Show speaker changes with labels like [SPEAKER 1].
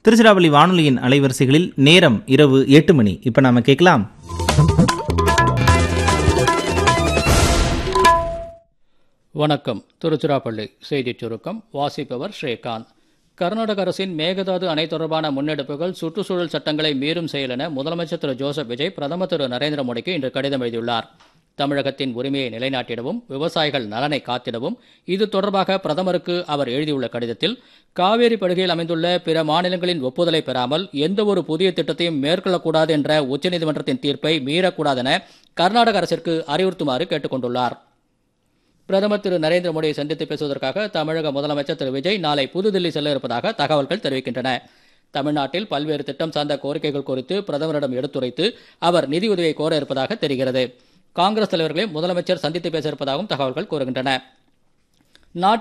[SPEAKER 1] திருச்சிராப்பள்ளி வானொலியின் அலைவரிசைகளில் நேரம் இரவு எட்டு மணி இப்ப நாம கேட்கலாம்
[SPEAKER 2] வணக்கம் திருச்சிராப்பள்ளி செய்திச் சுருக்கம் வாசிப்பவர் ஸ்ரீகாந்த் கர்நாடக அரசின் மேகதாது அணை தொடர்பான முன்னெடுப்புகள் சுற்றுச்சூழல் சட்டங்களை மீறும் செயல் என முதலமைச்சர் திரு ஜோசப் விஜய் பிரதமர் திரு நரேந்திர மோடிக்கு இன்று கடிதம் எழுதியுள்ளார் தமிழகத்தின் உரிமையை நிலைநாட்டிடவும் விவசாயிகள் நலனை காத்திடவும் இது தொடர்பாக பிரதமருக்கு அவர் எழுதியுள்ள கடிதத்தில் காவேரி படுகையில் அமைந்துள்ள பிற மாநிலங்களின் ஒப்புதலை பெறாமல் எந்தவொரு புதிய திட்டத்தையும் மேற்கொள்ளக்கூடாது என்ற உச்சநீதிமன்றத்தின் தீர்ப்பை மீறக்கூடாதென கர்நாடக அரசிற்கு அறிவுறுத்துமாறு கேட்டுக் கொண்டுள்ளார் பிரதமர் திரு நரேந்திர மோடியை சந்தித்து பேசுவதற்காக தமிழக முதலமைச்சர் திரு விஜய் நாளை புதுதில்லி செல்ல இருப்பதாக தகவல்கள் தெரிவிக்கின்றன தமிழ்நாட்டில் பல்வேறு திட்டம் சார்ந்த கோரிக்கைகள் குறித்து பிரதமரிடம் எடுத்துரைத்து அவர் நிதியுதவியை கோர இருப்பதாக தெரிகிறது காங்கிரஸ் தலைவர்களையும் முதலமைச்சர் சந்தித்து பேச இருப்பதாகவும் தகவல்கள் கூறுகின்றன நாட்டின்